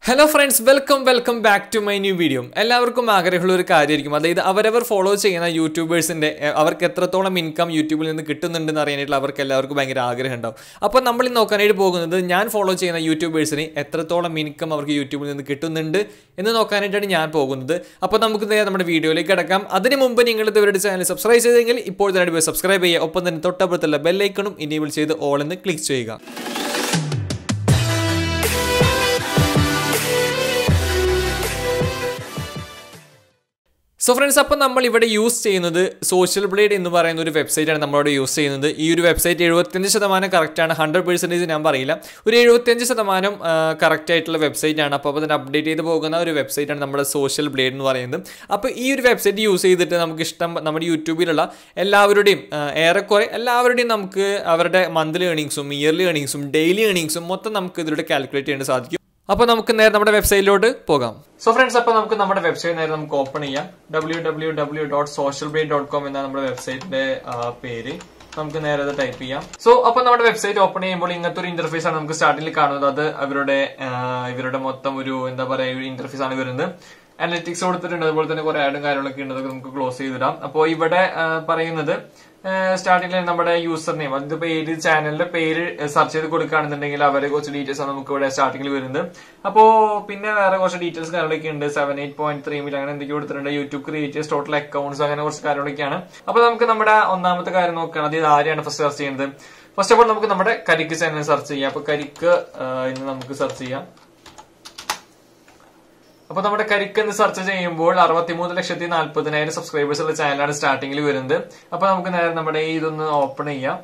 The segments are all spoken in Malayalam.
hello friends welcome welcome back to my new video എല്ലാവർക്കും ആഗ്രഹമുള്ള ഒരു കാര്യമായിരിക്കും അതായത് അവരവർ ഫോളോ ചെയ്യുന്ന യൂട്യൂബേഴ്സിൻ്റെ അവർക്ക് എത്രത്തോളം ഇൻകം യൂട്യൂബിൽ നിന്ന് കിട്ടുന്നുണ്ടെന്ന് അറിയാനായിട്ട് അവർക്ക് എല്ലാവർക്കും ഭയങ്കര ആഗ്രഹം ഉണ്ടാവും അപ്പോൾ നമ്മൾ ഇന്ന് നോക്കാനായിട്ട് പോകുന്നത് ഞാൻ ഫോളോ ചെയ്യുന്ന യൂട്യൂബേഴ്സിന് എത്രത്തോളം ഇൻകം അവർക്ക് യൂട്യൂബിൽ നിന്ന് കിട്ടുന്നുണ്ട് എന്ന് നോക്കാനായിട്ടാണ് ഞാൻ പോകുന്നത് അപ്പോൾ നമുക്ക് നേരെ നമ്മുടെ വീഡിയോയിലേക്ക് കിടക്കാം അതിന് മുമ്പ് നിങ്ങൾ ഇവരുടെ ചാനൽ സബ്സ്ക്രൈബ് ചെയ്തെങ്കിൽ ഇപ്പോൾ തന്നെ പോയി സബ്സ്ക്രൈബ് ചെയ്യുക ഒപ്പം തന്നെ തൊട്ടപ്പുറത്തുള്ള ബെല്ലൈക്കണും ഇനേബിൾ ചെയ്ത് ഓൾ എന്ന് ക്ലിക്ക് ചെയ്യുക സോ ഫ്രണ്ട്സ് അപ്പോൾ നമ്മൾ ഇവിടെ യൂസ് ചെയ്യുന്നത് സോഷ്യൽ ബ്ലേഡ് എന്ന് പറയുന്ന ഒരു വെബ്സൈറ്റാണ് നമ്മളിവിടെ യൂസ് ചെയ്യുന്നത് ഈ ഒരു വെബ്സൈറ്റ് എഴുപത്തഞ്ച് ശതമാനം കറക്റ്റാണ് ഹൺഡ്രഡ് പെർസെൻറ്റേജ് ഞാൻ പറയില്ല ഒരു എഴുപത്തഞ്ച് ശതമാനം കറക്റ്റ് ആയിട്ടുള്ള വെബ്സൈറ്റ് ആണ് അപ്പോൾ അതിന് അപ്ഡേറ്റ് ചെയ്ത് പോകുന്ന ഒരു വെബ്സൈറ്റാണ് നമ്മുടെ സോഷ്യൽ ബ്ലേഡ് എന്ന് പറയുന്നത് അപ്പോൾ ഈ ഒരു വെബ്സൈറ്റ് യൂസ് ചെയ്തിട്ട് നമുക്ക് ഇഷ്ടം നമ്മുടെ യൂട്യൂബിലുള്ള എല്ലാവരുടെയും ആ, ഏറെക്കുറെ എല്ലാവരുടെയും നമുക്ക് അവരുടെ മന്ത്ലി ഏണിങ്സും ഇയർലി ഏണിങ്സും ഡെയിലി ഏണിങ്സും മൊത്തം നമുക്ക് ഇതിലൂടെ കാൽക്കുലേറ്റ് ചെയ്യാൻ സാധിക്കും അപ്പോൾ നമുക്ക് നേരെ നമ്മുടെ വെബ്സൈറ്റിലോട്ട് പോകാം സോ ഫ്രണ്ട്സ് അപ്പോൾ നമുക്ക് നമ്മുടെ വെബ്സൈറ്റ് നേരെ നമുക്ക് ഓപ്പൺ ചെയ്യാം W W W dot social blade dot com എന്നാണ് നമ്മുടെ വെബ്സൈറ്റിന്റെ പേര് നമുക്ക് നേരെ അത് ടൈപ്പ് ചെയ്യാം സോ അപ്പൊ നമ്മുടെ വെബ്സൈറ്റ് ഓപ്പൺ ചെയ്യുമ്പോൾ ഇങ്ങനത്തെ ഒരു ഇന്റർഫേസ് ആണ് നമുക്ക് സ്റ്റാർട്ടിൽ കാണുന്നത് അത് അവരുടെ ആ, ഇവരുടെ മൊത്തം ഒരു എന്താ പറയാ ഒരു ഇന്റർഫേസ് ആണ് വരുന്നത് അനലിറ്റിക്സ് കൊടുത്തിട്ടുണ്ട് അതുപോലെ തന്നെ കുറെ ആഡും കാര്യങ്ങളൊക്കെ ഉണ്ട് അതൊക്കെ നമുക്ക് ക്ലോസ് ചെയ്തിടാം അപ്പോൾ ഇവിടെ ആ, പറയുന്നത് സ്റ്റാർട്ടിങ്ങിൽ നമ്മുടെ യൂസർ നെയിം അതിപ്പോ ഏത് ചാനലിന്റെ പേര് സെർച്ച് ചെയ്ത് കൊടുക്കുകയാണെന്നുണ്ടെങ്കിൽ അവരെ കുറച്ച് ഡീറ്റെയിൽസ് ആണ് നമുക്ക് ഇവിടെ സ്റ്റാർട്ടിങ്ങിൽ വരുന്നത് അപ്പോ പിന്നെ വേറെ കുറച്ച് ഡീറ്റെയിൽസ് കാര്യങ്ങളൊക്കെ ഉണ്ട് seven eight point three million അങ്ങനെ എന്തൊക്കെ കൊടുത്തിട്ടുണ്ട് യൂട്യൂബ് ക്രിയേറ്റേഴ്സ് ടോട്ടൽ അക്കൗണ്ട്സ് അങ്ങനെ കുറച്ച് കാര്യങ്ങളൊക്കെയാണ് അപ്പൊ നമുക്ക് നമ്മുടെ ഒന്നാമത്തെ കാര്യം നോക്കുകയാണ് അത് ആരെയാണ് ഫസ്റ്റ് സെർച്ച് ചെയ്യുന്നത് ഫസ്റ്റ് ഓഫ് ഓൾ നമുക്ക് നമ്മുടെ കരിക്ക് ചാനൽ സെർച്ച് ചെയ്യാം അപ്പൊ കരിക്ക് ആ, ഇന്ന് നമുക്ക് സെർച്ച് ചെയ്യാം അപ്പൊ നമ്മുടെ കരിക്ക് എന്ന് സെർച്ച് ചെയ്യുമ്പോൾ അറുപത്തിമൂന്ന് ലക്ഷത്തി നാല്പതിനായിരം സബ്സ്ക്രൈബേഴ്സ് ഉള്ള ചാനലാണ് സ്റ്റാർട്ടിങ്ങിൽ വരുന്നത് അപ്പൊ നമുക്ക് നേരെ നമ്മുടെ ഈ ഇതൊന്ന് ഓപ്പൺ ചെയ്യാം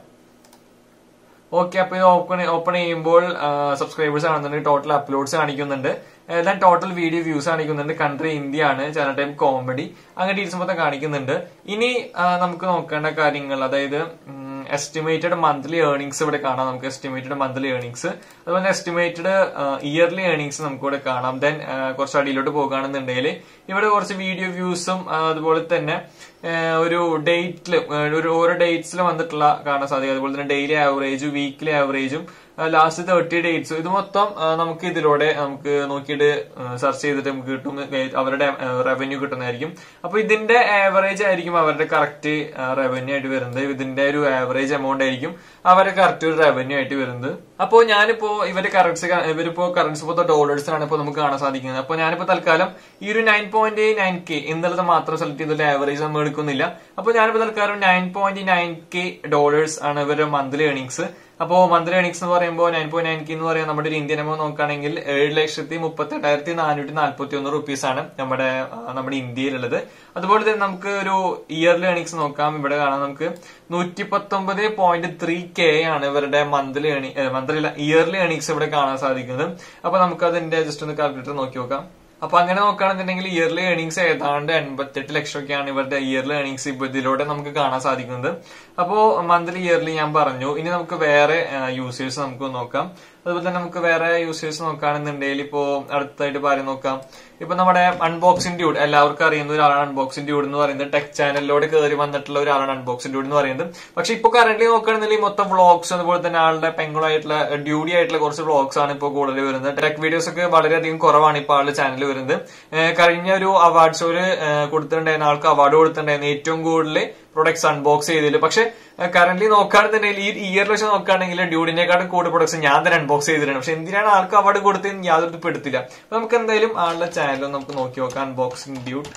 ഓക്കെ അപ്പൊ ഇത് ഓപ്പൺ ഓപ്പൺ ചെയ്യുമ്പോൾ സബ്സ്ക്രൈബേഴ്സ് ആണെന്നുണ്ടെങ്കിൽ ടോട്ടൽ അപ്ലോഡ്സ് കാണിക്കുന്നുണ്ട് എല്ലാം ടോട്ടൽ വീഡിയോ വ്യൂസ് കാണിക്കുന്നുണ്ട് കൺട്രി ഇന്ത്യ ആണ് ചാനൽ ടൈം കോമഡി അങ്ങനെ ഡീറ്റെയിൽസ് മൊത്തം കാണിക്കുന്നുണ്ട് ഇനി ആ, നമുക്ക് നോക്കേണ്ട കാര്യങ്ങൾ അതായത് എസ്റ്റിമേറ്റഡ് മന്ത്ലി ഏർണിംഗ്സ് ഇവിടെ കാണാം നമുക്ക് എസ്റ്റിമേറ്റഡ് മന്ത്ലി ഏർണിംഗ്സ് അതുപോലെ എസ്റ്റിമേറ്റഡ് ഇയർലി ഏർണിംഗ്സ് നമുക്ക് ഇവിടെ കാണാം ദെൻ കുറച്ച് അടിയിലോട്ട് പോകുകയാണെന്നുണ്ടെങ്കിൽ ഇവിടെ കുറച്ച് വീഡിയോ വ്യൂസും അതുപോലെ തന്നെ ആ, ഒരു ഡേറ്റിൽ ഒരു ഓരോ ഡേറ്റ്സിൽ വന്നിട്ടുള്ള കാണാൻ സാധിക്കും അതുപോലെ തന്നെ ഡെയിലി ആവറേജും വീക്ക്ലി ആവറേജും ലാസ്റ്റ് തേർട്ടി ഡേറ്റ്സ് ഇത് മൊത്തം ആ, നമുക്ക് ഇതിലൂടെ നമുക്ക് നോക്കിയിട്ട് സെർച്ച് ചെയ്തിട്ട് നമുക്ക് കിട്ടും ഏ, അവരുടെ റവന്യൂ കിട്ടുന്നതായിരിക്കും അപ്പൊ ഇതിന്റെ ആവറേജ് ആയിരിക്കും അവരുടെ കറക്റ്റ് റവന്യൂ ആയിട്ട് വരുന്നത് ഇതിന്റെ ഒരു ആവറേജ് എമൗണ്ട് ആയിരിക്കും അവരുടെ കറക്റ്റ് ഒരു റവന്യൂ ആയിട്ട് വരുന്നത് അപ്പോ ഞാനിപ്പോ ഇവര് കറൻസി ഇവരിപ്പോ കറൻസി മൊത്തം ഡോളേഴ്സിലാണ് ഇപ്പൊ നമുക്ക് കാണാൻ സാധിക്കുന്നത് അപ്പൊ ഞാനിപ്പോ തൽക്കാലം ഈ ഒരു നയൻ പോയിന്റ് നയൻ കെ എന്നുള്ളത് മാത്രം സെലക്ട് ചെയ്തിട്ട് ആവറേജ് നമ്മൾ എടുക്കുന്നില്ല അപ്പൊ ഞാനിപ്പോ തൽക്കാലം nine point nine K dollars ആണ് ഇവരുടെ മന്ത്ലി ഏണിങ്സ് അപ്പോ മന്ത്ലി ഏണിങ്സ് എന്ന് പറയുമ്പോൾ നയൻ പോയിന്റ് നയൻ കെ എന്ന് പറയുന്നത് നമ്മുടെ ഒരു ഇന്ത്യൻ എമൗണ്ട് നോക്കുകയാണെങ്കിൽ ഏഴ് ലക്ഷത്തി മുപ്പത്തി എട്ടായിരത്തി നാനൂറ്റി നാല്പത്തി ഒന്ന് റുപ്പീസ് ആണ് നമ്മുടെ ആ, നമ്മുടെ ഇന്ത്യയിലുള്ളത് അതുപോലെ തന്നെ നമുക്ക് ഒരു ഇയർലി ഏണിങ്സ് നോക്കാം ഇവിടെ കാണാം നമുക്ക് നൂറ്റി പത്തൊമ്പത് പോയിന്റ് ത്രീ കെ ആണ് ഇവരുടെ മന്ത്ലി ഏണി മന്ത്ലി ഇയർലി ഏണിങ്സ് ഇവിടെ കാണാൻ സാധിക്കുന്നത് അപ്പൊ നമുക്ക് അതിന്റെ ജസ്റ്റ് ഒന്ന് കാൽക്കുലേറ്റർ നോക്കി നോക്കാം അപ്പൊ അങ്ങനെ നോക്കുകയാണെന്നുണ്ടെങ്കിൽ ഇയർലി ഏണിങ്സ് ഏതാണ്ട് എൺപത്തെട്ട് ലക്ഷമൊക്കെയാണ് ഇവരുടെ ഇയർലി ഏണിങ്സ് ഇപ്പൊ ഇതിലൂടെ നമുക്ക് കാണാൻ സാധിക്കുന്നത് അപ്പോ മന്ത്ലി ഇയർലി ഞാൻ പറഞ്ഞു ഇനി നമുക്ക് വേറെ യൂസേഴ്സ് നമുക്ക് നോക്കാം അതുപോലെ തന്നെ നമുക്ക് വേറെ യൂസേഴ്സ് നോക്കുകയാണെന്നുണ്ടെങ്കിൽ ഇപ്പോ അടുത്തായിട്ട് പറയാൻ നോക്കാം ഇപ്പൊ നമ്മുടെ അൺബോക്സിംഗ് ഡ്യൂഡ് എല്ലാവർക്കും അറിയുന്ന ഒരാളാണ് അൺബോക്സിംഗ് ഡ്യൂഡ് എന്ന് പറയുന്നത് ടെക് ചാനലിലൂടെ കയറി വന്നിട്ടുള്ള ഒരാളാണ് അൺബോക്സിംഗ് ഡ്യൂഡ് എന്ന് പറയുന്നത് പക്ഷെ ഇപ്പൊ കറന്റ് നോക്കുകയാണെന്നുണ്ടെങ്കിൽ മൊത്തം വ്ളോഗ്സ് അതുപോലെ തന്നെ ആളുടെ പെങ്ങളായിട്ടുള്ള ഡ്യൂഡി ആയിട്ടുള്ള കുറച്ച് വ്ളോഗ്സ് ആണ് ഇപ്പോൾ കൂടുതൽ വരുന്നത് ടെക് വീഡിയോസ് ഒക്കെ വളരെയധികം കുറവാണ് ഇപ്പോൾ ആളുടെ ചാനൽ വരുന്നത് ഏഹ് കഴിഞ്ഞ ഒരു അവാർഡ് ഷോയില് കൊടുത്തിട്ടുണ്ടായിരുന്ന ആൾക്ക് അവാർഡ് കൊടുത്തിട്ടുണ്ടായിരുന്നു ഏറ്റവും കൂടുതൽ പ്രൊഡക്ട്സ് അൺബോക്സ് ചെയ്തതിൽ പക്ഷെ കറന്റ് നോക്കുകയാണെന്നുണ്ടെങ്കിൽ ഈ ഇയർ വെച്ച് നോക്കുകയാണെങ്കിൽ ഡ്യൂഡിനെക്കാട്ടും കൂടുതൽ പ്രൊഡക്ട്സ് ഞാൻ തന്നെ അൺബോക്സ് ചെയ്തിട്ടുണ്ട് പക്ഷെ എന്തിനാണ് ആൾക്ക് അവാർഡ് കൊടുത്തതെന്ന് യാതൊരു പെടുത്തില്ല അപ്പൊ നമുക്ക് എന്തായാലും ആളുടെ ചാനലും നമുക്ക് നോക്കി നോക്കാം അൺബോക്സിംഗ് ഡ്യൂഡ്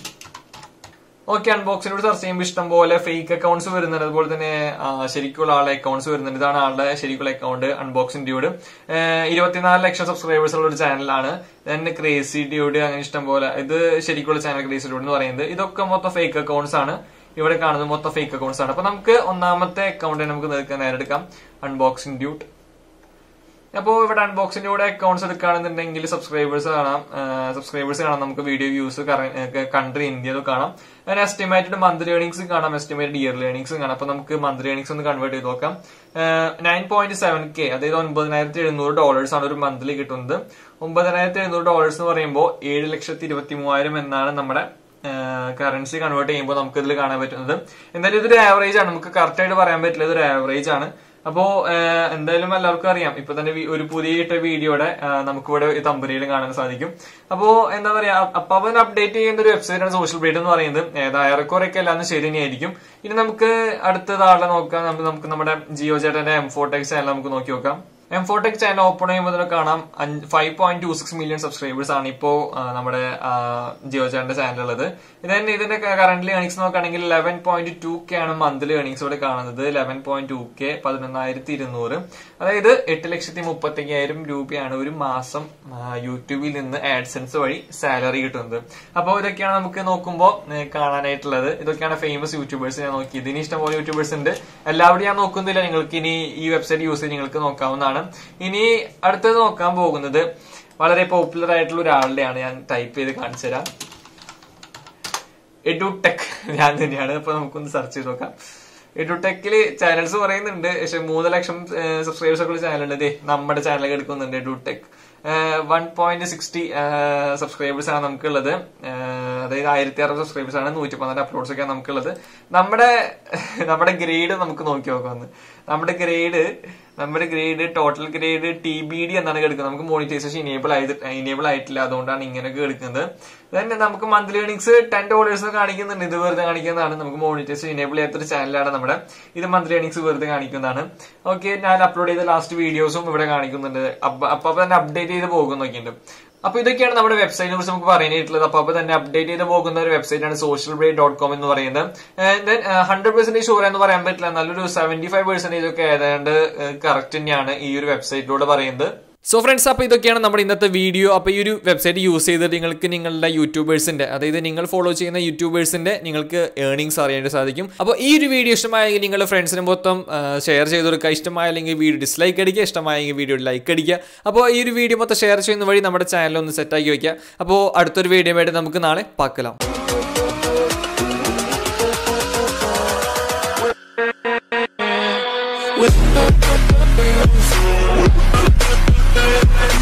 ഓക്കെ അൺബോക്സിനോട് സെർച്ച് ചെയ്യുമ്പോൾ ഇഷ്ടം പോലെ ഫേക്ക് അക്കൗണ്ട്സ് വരുന്നുണ്ട് അതുപോലെ തന്നെ ആ, ശരിക്കുള്ള ആളുടെ അക്കൗണ്ട്സ് വരുന്നുണ്ട് ഇതാണ് ആളുടെ ശരിക്കുള്ള അക്കൗണ്ട് അൺബോക്സിംഗ് ഡ്യൂഡ് ഇരുപത്തിനാല് ലക്ഷം സബ്സ്ക്രൈബേഴ്സ് ഉള്ള ഒരു ചാനലാണ് ദെൻ ക്രേസി ഡ്യൂഡ് അങ്ങനെ ഇഷ്ടം പോലെ ഇത് ശരിക്കുള്ള ചാനൽ ക്രേസി ഡ്യൂഡ് എന്ന് പറയുന്നത് ഇതൊക്കെ മൊത്തം ഫേക്ക് അക്കൗണ്ട്സ് ആണ് ഇവിടെ കാണുന്നത് മൊത്തം ഫേക്ക് അക്കൗണ്ട്സ് ആണ് അപ്പൊ നമുക്ക് ഒന്നാമത്തെ അക്കൗണ്ട് നമുക്ക് നേർക്ക് നേരെടുക്കാം അൺബോക്സിംഗ് ഡ്യൂട്ട് അപ്പോൾ ഇവിടെ അൺബോക്സിന്റെ കൂടെ അക്കൗണ്ട്സ് എടുക്കുകയാണെന്നുണ്ടെങ്കിൽ സബ്സ്ക്രൈബേഴ്സ് കാണാം സബ്സ്ക്രൈബേഴ്സ് കാണാം നമുക്ക് വീഡിയോ വ്യൂസ് കൺട്രി ഇന്ത്യ ഒക്കെ കാണാം അങ്ങനെ എസ്റ്റിമേറ്റഡ് മന്ത്ലി ഏണിംഗ്സ് കാണാം എസ്റ്റിമേറ്റഡ് ഇയർലി ഏണിംഗ്സ് കാണാം അപ്പൊ നമുക്ക് മന്ത്ലി ഏണിംഗ്സ് ഒന്ന് കൺവേർട്ട് ചെയ്ത് നോക്കാം നയൻ പോയിന്റ് സെവൻ കെ അതായത് ഒൻപതിനായിരത്തി എഴുന്നൂറ് ഡോളേഴ്സ് ആണ് ഒരു മന്ത്ലി കിട്ടുന്നത് ഒമ്പതിനായിരത്തി എഴുന്നൂറ് ഡോളേഴ്സ് എന്ന് പറയുമ്പോൾ ഏഴ് ലക്ഷത്തി ഇരുപത്തി മൂവായിരം എന്നാണ് നമ്മുടെ കറൻസി കൺവേർട്ട് ചെയ്യുമ്പോൾ നമുക്ക് ഇതിൽ കാണാൻ പറ്റുന്നത് എന്തായാലും ഇതൊരു ആവറേജ് ആണ് നമുക്ക് കറക്റ്റ് ആയിട്ട് പറയാൻ പറ്റില്ല ഇതൊരു ആവറേജ് ആണ് അപ്പോ ഏഹ്, എന്തായാലും എല്ലാവർക്കും അറിയാം ഇപ്പൊ തന്നെ വി- ഒരു പുതിയ ഇട്ട വീഡിയോയുടെ നമുക്കിവിടെ ഈ തമ്പനിയിൽ കാണാൻ സാധിക്കും അപ്പോ എന്താ പറയാ അപ്പൊ അവൻ അപ്ഡേറ്റ് ചെയ്യുന്ന ഒരു വെബ്സൈറ്റ് ആണ് സോഷ്യൽ മീഡിയ എന്ന് പറയുന്നത് ഏതാ ഏറെക്കുറെയൊക്കെ എല്ലാം ശരി തന്നെയായിരിക്കും ഇനി നമുക്ക് അടുത്തതാളെ നോക്കാം നമുക്ക് നമുക്ക് നമ്മുടെ ജിയോ ചേട്ടന്റെ എം ഫോർടെക്സ് ചാനൽ നമുക്ക് നോക്കി നോക്കാം എം ഫോർടെക് ചാനൽ ഓപ്പൺ ചെയ്യുമ്പോൾ തന്നെ കാണാം five point two six million subscribers ആണ് ഇപ്പോ ആ, നമ്മുടെ ആ, ജിയോ ചാനലിന്റെ ചാനൽ ഉള്ളത് ഇതിന്റെ ഇതിന്റെ കറന്റ് ഏണിങ്സ് നോക്കുകയാണെങ്കിൽ ലെവൻ പോയിന്റ് ടു കെ ആണ് മന്ത്ലി ഏണിങ്സ് ഇവിടെ കാണുന്നത് ലെവൻ പോയിന്റ് ടു കെ പതിനൊന്നായിരത്തി ഇരുന്നൂറ് അതായത് എട്ട് ലക്ഷത്തി മുപ്പത്തി അയ്യായിരം രൂപയാണ് ഒരു മാസം ആ, യൂട്യൂബിൽ നിന്ന് ആഡ്സെൻസ് വഴി സാലറി കിട്ടുന്നത് അപ്പോൾ ഇതൊക്കെയാണ് നമുക്ക് നോക്കുമ്പോൾ കാണാനായിട്ടുള്ളത് ഇതൊക്കെയാണ് ഫേമസ് യൂട്യൂബേഴ്സ് ഞാൻ നോക്കിയത് ഇനി ഇഷ്ടംപോലെ യൂട്യൂബേഴ്സ് ഉണ്ട് എല്ലാവരും ഞാൻ നോക്കുന്നില്ല നിങ്ങൾക്ക് ഇനി ഈ വെബ്സൈറ്റ് യൂസ് ചെയ്ത് നിങ്ങൾക്ക് നോക്കാവുന്നതാണ് ഇനി അടുത്തത് നോക്കാൻ പോകുന്നത് വളരെ പോപ്പുലർ ആയിട്ടുള്ള ഒരാളുടെയാണ് ഞാൻ ടൈപ്പ് ചെയ്ത് കാണിച്ചു തരാം എഡുടെക് ഞാൻ തന്നെയാണ് അപ്പൊ നമുക്കൊന്ന് സെർച്ച് ചെയ്ത് നോക്കാം എഡുടെക്കില് ചാനൽസ് പറയുന്നുണ്ട് പക്ഷെ മൂന്ന് ലക്ഷം സബ്സ്ക്രൈബേഴ്സ് ഒക്കെ ചാനലുണ്ട് ദേ നമ്മുടെ ചാനൽ എടുക്കുന്നുണ്ട് edutech one point sixty subscribers ആണ് നമുക്കുള്ളത് ഏഹ് അതായത് ആയിരത്തി അറുപത് സബ്സ്ക്രൈബേഴ്സ് ആണ് നൂറ്റി പന്ത്രണ്ട് അപ്ലോഡ്സ് ഒക്കെ നമുക്കുള്ളത് നമ്മുടെ നമ്മുടെ ഗ്രേഡ് നമുക്ക് നോക്കി നോക്കാമെന്ന് നമ്മുടെ ഗ്രേഡ് നമ്മുടെ grade total grade T B D എന്നാണ് എടുക്കുന്നത് നമുക്ക് മോണിറ്റൈസേഷൻ ഇനേബിൾ ആയത് ഇനേബിൾ ആയിട്ടില്ല അതുകൊണ്ടാണ് ഇങ്ങനെയൊക്കെ എടുക്കുന്നത് തന്നെ നമുക്ക് മന്ത്ലി ഏണിങ്സ് ടെൻ ഡോളേഴ്സ് കാണിക്കുന്നുണ്ട് ഇത് വെറുതെ കാണിക്കുന്നതാണ് നമുക്ക് മോണിറ്റൈസേഷൻ ഇനേബിൾ ചെയ്യാത്തൊരു ചാനലാണ് നമ്മുടെ ഇത് മന്ത്ലി ഏണിങ്സ് വെറുതെ കാണിക്കുന്നതാണ് ഓക്കെ ഞാൻ അപ്ലോഡ് ചെയ്ത ലാസ്റ്റ് വീഡിയോസും ഇവിടെ കാണിക്കുന്നുണ്ട് അപ്പൊ അപ്പൊ തന്നെ അപ്ഡേറ്റ് ചെയ്ത് പോകുന്നൊക്കെ ഉണ്ട് അപ്പൊ ഇതൊക്കെയാണ് നമ്മുടെ വെബ്സൈറ്റിനെ കുറിച്ച് നമുക്ക് പറയാനായിട്ടുള്ളത് അപ്പൊ അപ്പൊ തന്നെ അപ്ഡേറ്റ് ചെയ്ത് പോകുന്ന ഒരു വെബ്സൈറ്റ് ആണ് സോഷ്യൽ ബ്രേ ഡോട്ട് കോം എന്ന് പറയുന്നത് ദെൻ ഹൺഡ്രഡ് പെർസെന്റേജ് ഷുവർ എന്ന് പറയാൻ പറ്റില്ല നല്ലൊരു സെവന്റി ഫൈവ് പെർസെന്റേജ് ഒക്കെ ഏതാണ്ട് കറക്റ്റ് തന്നെയാണ് ഈ ഒരു വെബ്സൈറ്റിലൂടെ പറയുന്നത് സോ ഫ്രണ്ട്സ് അപ്പോൾ ഇതൊക്കെയാണ് നമ്മുടെ ഇന്നത്തെ വീഡിയോ അപ്പോൾ ഈ ഒരു വെബ്സൈറ്റ് യൂസ് ചെയ്തിട്ട് നിങ്ങൾക്ക് നിങ്ങളുടെ യൂട്യൂബേഴ്സിന്റെ അതായത് നിങ്ങൾ ഫോളോ ചെയ്യുന്ന യൂട്യൂബേഴ്സിന്റെ നിങ്ങൾക്ക് ഏർണിങ്സ് അറിയാനായിട്ട് സാധിക്കും അപ്പോൾ ഈ ഒരു വീഡിയോ ഇഷ്ടമായെങ്കിൽ നിങ്ങളുടെ ഫ്രണ്ട്സിന് മൊത്തം ഷെയർ ചെയ്ത് കൊടുക്കുക ഇഷ്ടമായില്ലെങ്കിൽ വീഡിയോ ഡിസ്ലൈക്ക് അടിക്കുക ഇഷ്ടമായെങ്കിൽ വീഡിയോ ലൈക്ക് അടിക്കുക അപ്പോൾ ഈ ഒരു വീഡിയോ മൊത്തം ഷെയർ ചെയ്യുന്ന വഴി നമ്മുടെ ചാനൽ ഒന്ന് സെറ്റാക്കി വയ്ക്കുക അപ്പോൾ അടുത്തൊരു വീഡിയോ ആയിട്ട് നമുക്ക് നാളെ പാക്കലാം with